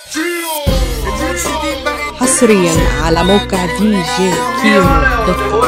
حصريا على موقع دي جي كيمو دوت كوم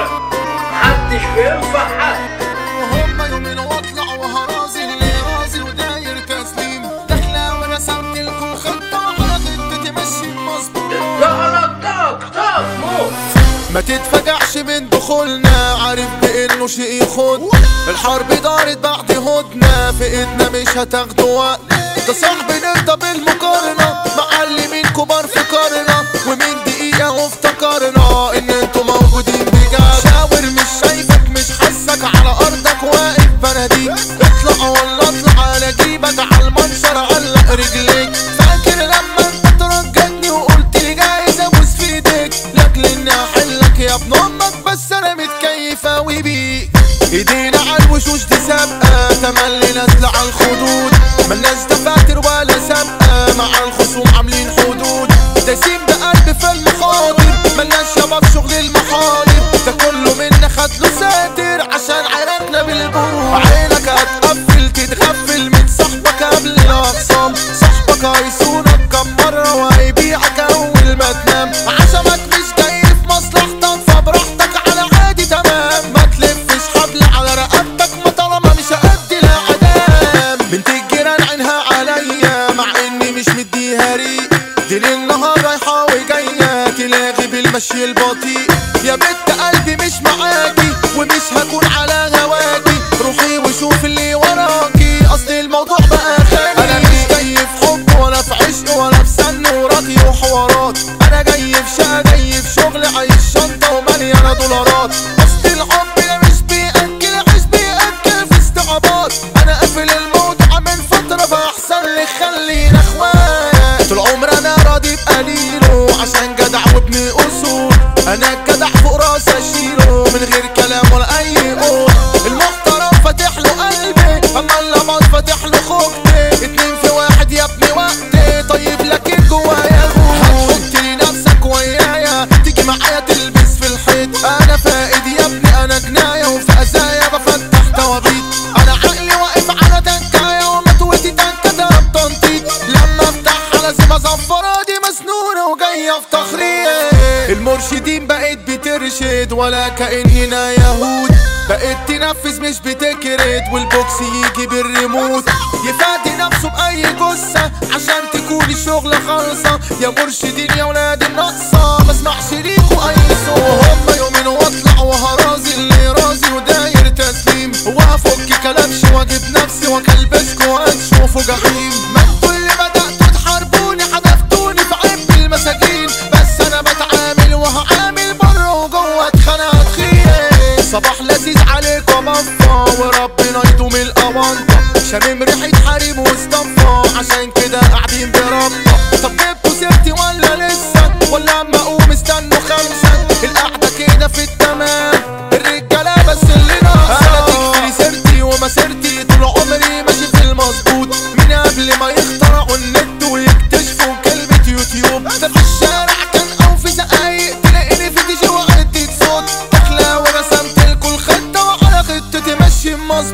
محدش بينفع حد وهم يومين واطلع وهرازي اللي رازي وداير تسليم داخله ورسمت لكم خطه على خطتي ماشي مظبوط ظهرك طق طق موت ما تتفجعش من دخولنا عارف بانه شيء يخد الحرب دارت بعد هدنة في ايدنا مش هتاخدوا وقت ده صاحبي نرضى بالمقارنة معلمين كبار في قارنا ومن دقيقة وافتكرنا ان انتوا موجودين بجد شاور مش شايفك مش حاسك على ارضك واقف بناديك اطلع ولا اطلع على جيبك على المنشر علق رجليك فاكر لما انت ترجعني وقلت لي جايز ابوس في ايديك لاجل اني احلك يا ابن امك بس انا متكيف اوي بيك ايدينا على الوشوش دي سابقه تملي نازله على الخدود ملناش دفاتر ولا سابقه مع الخصوم عاملين حدود دايسين بقلب في المخاطر ملناش شباب شغل المحاضر ده كله منا خد له ساتر عشان عرفنا بالبرود عينك هتقفل تتغفل من صاحبك قبل الاخصام صاحبك هيصونك كم مره وهيبيعك اول ما تنام عشمك مش جاي في مصلحتك فبراحتك على عادي تمام ما تلفش حبل على رقبتك ما طالما مش قد الاعدام بنت الجيران عينها عليا مع اني مش مديها ريق دي ليل نهار رايحه وجايه تلاغي بالمشي البطيء يا بنت قلبي مش معاكي ومش هكون على هواكي روحي وشوف اللي وراكي اصل الموضوع بقى خاني انا مش جاي في حب ولا في عشق ولا في سن وراضي وحوارات انا جاي في شقه جاي في شغل عايش شنطه ومليانه دولارات اصل الحب ده مش بياكل عيش بياكل في استعباط انا قافل الموضوع من فتره فاحسن لي خلينا اخوات طول عمري انا راضي بقليله عشان جدع وابن اصول انا الجدع فوق راسي اشيله من غير كلام ولا اي قول المحترم فاتح له قلبي اما اللمض فاتح له خوجتي اتنين في واحد يا ابني وقتي طيب لكن جوايا غول هتحط لي نفسك ويايا تيجي معايا تلبس في الحيط انا فائد يا ابني انا جنايه وفي ازايا بفتح توابيت انا عقلي واقف على تنكايه ومتوتي تنكه ده بتنطيط لما افتحها لازم ازفرها دي مسنونه وجايه في تخريط المرشدين بقيت بترشد ولا كاننا يهود بقيت تنفذ مش بتكرت والبوكس يجي بالريموت يفادي نفسه بأي جثة عشان تكون الشغلة خالصة يا مرشدين يا ولاد النقصة ما اسمعش ليكوا أي صوت وهم يومين واطلع وهرازي اللي رازي وداير تسليم وهفك كلبش واجيب نفسي واكلبسكوا وهتشوفوا جحيم ما انتوا اللي بدأتوا تحاربوني حدفتوني في عب المساجين بس أنا بتعامل وهعامل بره وجوه اتخانق خير صباح لذيذ عليك ومفا وربنا يدوم الأوانطة شامم ريحة حريم واصطفى عشان كده قاعدين بربطة طب جبتوا سيرتي ولا لسه ولا اما اقوم استنوا خمسة القعدة كده في التمام الرجالة بس اللي ناقصة انا تكفي سيرتي ومسيرتي طول عمري ماشي في المظبوط من قبل ما يخترعوا النت ويكتشفوا كلمة يوتيوب ده في الشارع كان او في زقايق تلاقيني في دي جي وعدة صوت داخلة ورسمت لكم الخطة وعلى خطتي ماشي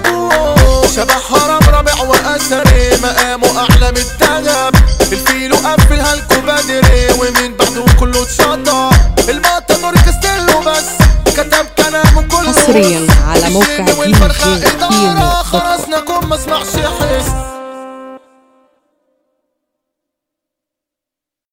مظبوط شبه هرم رابع واثري مقامه اعلى من الدهب الفيل قفلها لكم بدري ومن بعده كله اتشطب المطة نور كاستيلو بس كتب كلامه كله حصرياً على موقع الجن والفرخة DJ كيمو إدارة دوت كوم. خلصنا كم ما اسمعش